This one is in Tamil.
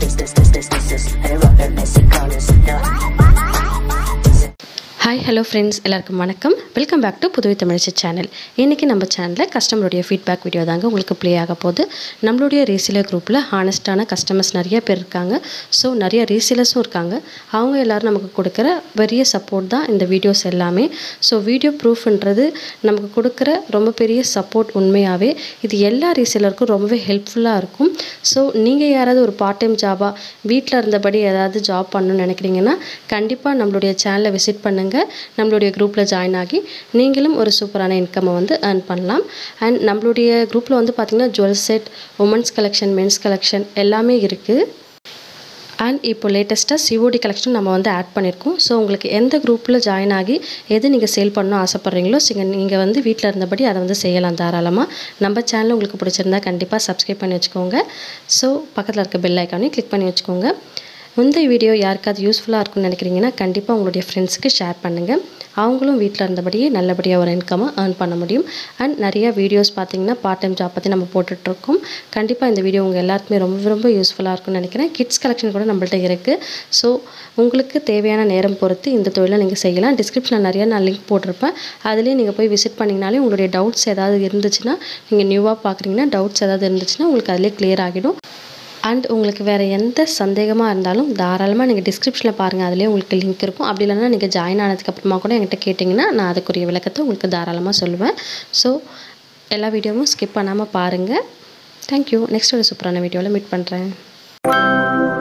this, this, this, this, this is a rock and messy colors. Hi hello friends எல்லாருக்கும் வணக்கம் welcome back to Puduvai Tamilichi channel இன்றைக்கி நம்ம சேனலில் கஸ்டமருடைய ஃபீட்பேக் வீடியோ தாங்க உங்களுக்கு ப்ளே ஆக போகுது நம்மளுடைய ரீசீலர் குரூப்பில் ஹானஸ்டான கஸ்டமர்ஸ் நிறைய பேர் இருக்காங்க ஸோ நிறைய ரீசீலர்ஸும் இருக்காங்க அவங்க எல்லோரும் நமக்கு கொடுக்குற பெரிய சப்போர்ட் தான் இந்த வீடியோஸ் எல்லாமே ஸோ வீடியோ ப்ரூஃப்ன்றது நமக்கு கொடுக்குற ரொம்ப பெரிய சப்போர்ட் உண்மையாகவே இது எல்லா ரீசீலருக்கும் ரொம்பவே ஹெல்ப்ஃபுல்லாக இருக்கும் ஸோ நீங்கள் யாராவது ஒரு பார்ட் டைம் ஜாபாக வீட்டில் இருந்தபடி ஏதாவது ஜாப் பண்ணணும்னு நினைக்கிறீங்கன்னா கண்டிப்பாக நம்மளுடைய சேனலை விசிட் பண்ணுங்கள் நம்மளுடைய குரூப்பில் ஜாயின் ஆகி நீங்களும் ஒரு சூப்பரான இன்கம்மை வந்து ஏர்ன் பண்ணலாம் அண்ட் நம்மளுடைய குரூப்பில் வந்து பார்த்திங்கன்னா jewel set women's collection men's collection எல்லாமே இருக்குது அண்ட் இப்போ லேட்டஸ்ட்டாக சிஓடி கலெக்ஷன் நம்ம வந்து ஆட் பண்ணியிருக்கோம் ஸோ உங்களுக்கு எந்த குரூப்பில் ஜாயின் ஆகி எது நீங்கள் சேல் பண்ணணும் ஆசைப்பட்றீங்களோ நீங்கள் வந்து வீட்டில் இருந்தபடி அதை வந்து செய்யலாம் தாராளமாக நம்ம சேனல் உங்களுக்கு பிடிச்சிருந்தா கண்டிப்பாக சப்ஸ்கிரைப் பண்ணி வச்சுக்கோங்க ஸோ பக்கத்தில் இருக்க பெல் ஐக்கானையும் கிளிக் பண்ணி வச்சுக்கோங்க இந்த வீடியோ யாருக்காவது யூஸ்ஃபுல்லாக இருக்கும்னு நினைக்கிறீங்கன்னா கண்டிப்பாக உங்களுடைய ஃப்ரெண்ட்ஸுக்கு ஷேர் பண்ணுங்கள் அவங்களும் வீட்டில் இருந்தபடியே நல்லபடியாக ஒரு இன்கம்மை ஏர்ன் பண்ண முடியும் அண்ட் நிறைய வீடியோஸ் பார்த்தீங்கன்னா பார்ட் டைம் ஜாப் பற்றி நம்ம போட்டுட்ருக்கோம் கண்டிப்பாக இந்த வீடியோ உங்கள் எல்லாருக்குமே ரொம்ப ரொம்ப யூஸ்ஃபுல்லாக இருக்கும்னு நினைக்கிறேன் கிட்ஸ் கலெக்ஷன் கூட நம்மள்ட்ட இருக்குது ஸோ உங்களுக்கு தேவையான நேரம் பொறுத்து இந்த தொழிலை நீங்கள் செய்யலாம் டிஸ்கிரிப்ஷனில் நிறைய நான் லிங்க் போட்டிருப்பேன் அதுலேயே நீங்கள் போய் விசிட் பண்ணிங்கனாலே உங்களுடைய டவுட்ஸ் ஏதாவது இருந்துச்சுன்னா நீங்கள் நியூவாக பார்க்குறீங்கன்னா டவுட்ஸ் ஏதாவது இருந்துச்சுன்னா உங்களுக்கு அதிலே கிளியர் ஆகிடும் அண்ட் உங்களுக்கு வேறு எந்த சந்தேகமாக இருந்தாலும் தாராளமாக நீங்கள் டிஸ்கிரிப்ஷனில் பாருங்கள் அதிலே உங்களுக்கு லிங்க் இருக்கும் அப்படி இல்லைன்னா நீங்கள் ஜாயின் ஆனதுக்கப்புறமா கூட என்கிட்ட கேட்டிங்கன்னா நான் அதுக்குரிய விளக்கத்தை உங்களுக்கு தாராளமாக சொல்லுவேன் ஸோ எல்லா வீடியோவும் ஸ்கிப் பண்ணாமல் பாருங்கள் தேங்க்யூ நெக்ஸ்ட் ஒரு சூப்பரான வீடியோவில் மீட் பண்ணுறேன்